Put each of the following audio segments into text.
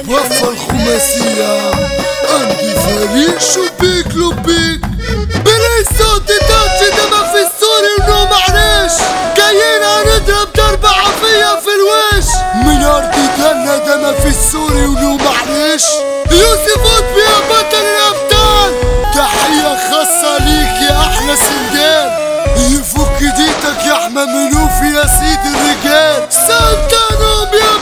وفى الخماسية عندي فريق شبيك لبيك بلاي صوت تاتش دمع في السوري ونو معلش جايين هنضرب ضربة عافية في الوش من أرض جنة دمع في السوري ونو معلش يوسف قطبي يا بطل الأبطال تحية خاصة ليك يا أحلى سندان يفك ديتك يا أحمى منوفي يا سيد الرجال سلطانهم يا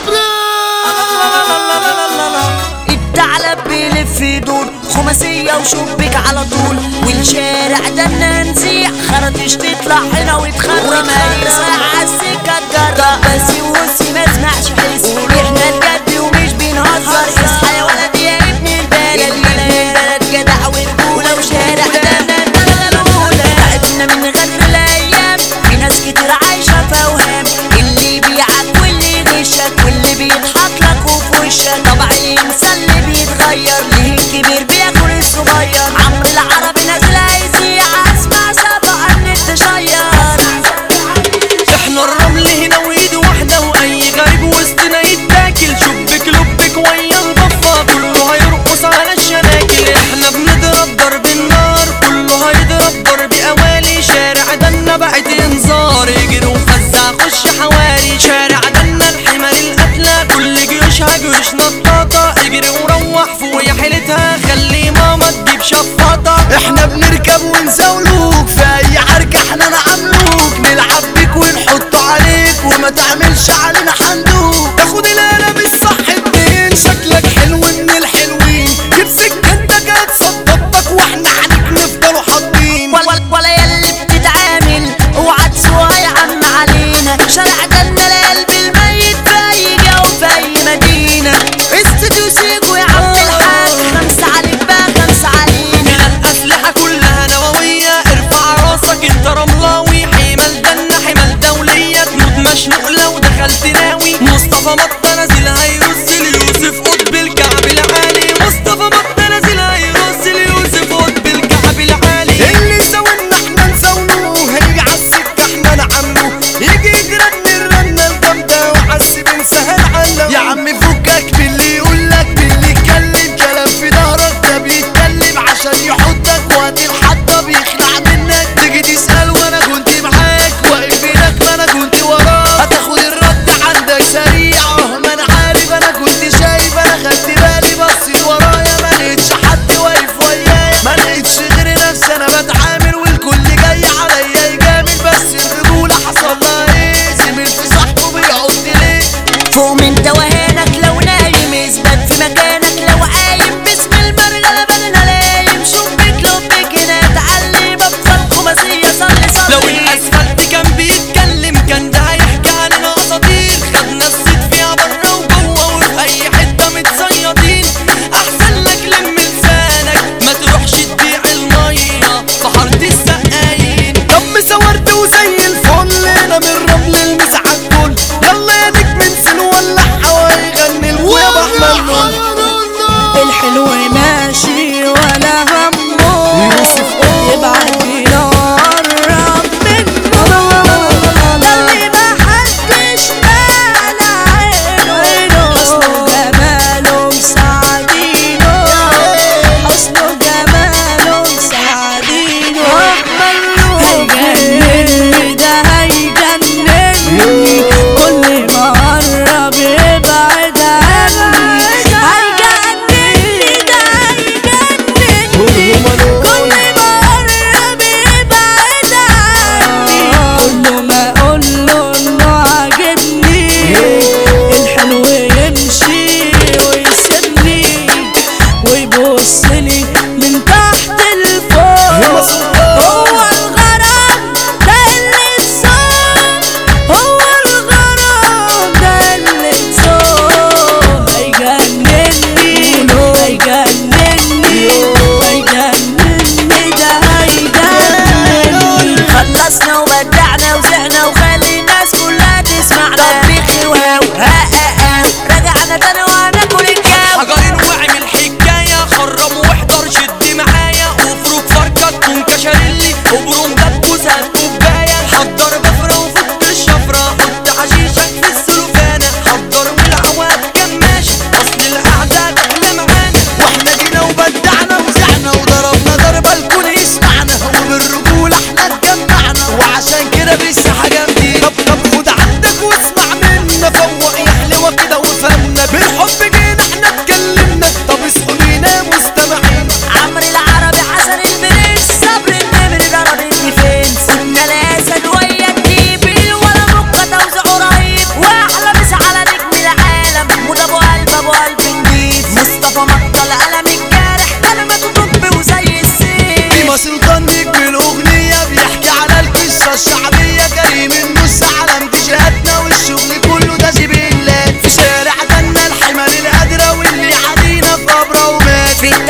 براد الثعلب بيلف يدور خماسية وشبك على طول والشارع ده ننزيع خرطش تطلع هنا وتخرم هيسرع عالسكة تجرب بس وسي ما اسمعش حس احنا الجد ومش بنهزر اصحى يا ولد يا ابن البلد البلد جدع ورجولة وشارع ده الدرجة الأولى تعبنا من غدر الأيام في ناس كتير عايشة في أوهام اللي بيعك واللي يغشك واللي بيضحك لك وفي وشك طبع الإنسان اللي بيتغير ليه الكبير بياكل الصغير عمرو العربي نازل هيذيع اسمع سبع النت شير احنا الرمل هنا وايد واحدة واي غريب وسطنا يتاكل شبك لبك ويا الضفة كله هيرقص على الشناكل احنا بنضرب ضرب النار كله هيضرب ضرب اوالي شارع دنا بقت انذار اجري وفزع خش حواري شارع دنا الحمار القتلى كل جيوشها جيوش نطاطة اجري وروح فوق يا حيلتها خلي ماما تجيب شفاطة احنا بنركب ونزولوك في اي عركة احنا نعملوك نلعب بيك ونحط عليك وما تعملش علينا حندوق تاخد القلم الصح اتنين شكلك حلو من الحلوين جيب سكتك هتصدقك واحنا عليك نفضلوا حاطين ولا ولا يلي بتتعامل اوعى تسوى يا عم علينا شارع جنة القلب الميت فايق او في اي مدينة استوديو سيجو يا عم الحاج خمسة عليك بقى خمسة علينا هنا الأسلحة كلها نووية ارفع راسك انت رملاوي حمل دنا حمل دولية تموت مشنوق لو دخلت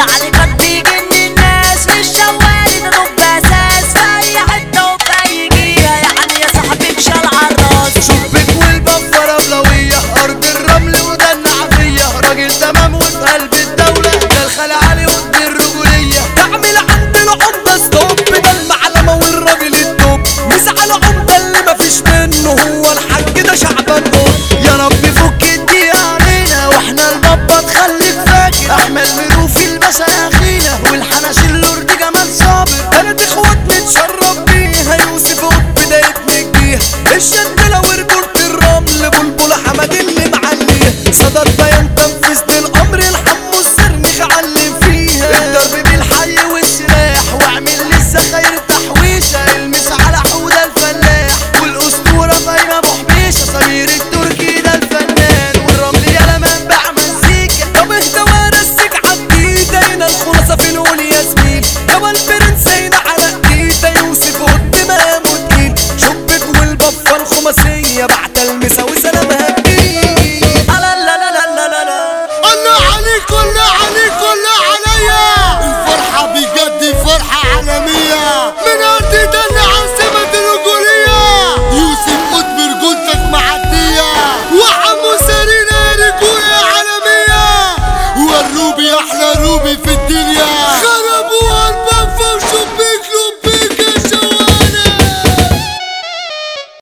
عليك بيجن الناس مش شوالي ده دب اساس في اي حته وفي اي جهه يعني يا صاحبي بشال عالراس شبك والبفة رملوية أرض الرمل وده النعفية راجل تمام وفي قلب الدولة ده الخلعالي ودي الرجولية تعمل عند العمدة ستوب ده المعلمة والراجل التوب مسعى العمدة اللي مفيش منه هو الحاج ده شعبان قول يا رب فك الدقيقة علينا واحنا البابا تخليك فاكر احمد مروفي المسا يا اخينا والحنش اللورد جمال صابر بلد اخوات نتشرف بيها يوسف قط بداية نجيها الشدلة ورجولة الرمل بلبل حمد اللي معليه صدر بيان تنفيذ الامر الحم السرنخ علم فيها الضرب بالحي والسلاح واعمل للسخاير تحويشه المس على حوده الفلاح والاسطوره فايمه ابو حبيشه سمير التركي ده الفنان والرمل يا منبع مزيكا طب اهدى وارسك عالجديده هنا الخلاصه في القول يا زميل يابا البرنس هنا على ايده يوسف قد ما تقيل شبك والبفه الخماسيه بعد المسا وسلامها جديد لا لا لا لا لا لا لا الله عليك الله عليك الله عليا الفرحة بجد فرحة عالمية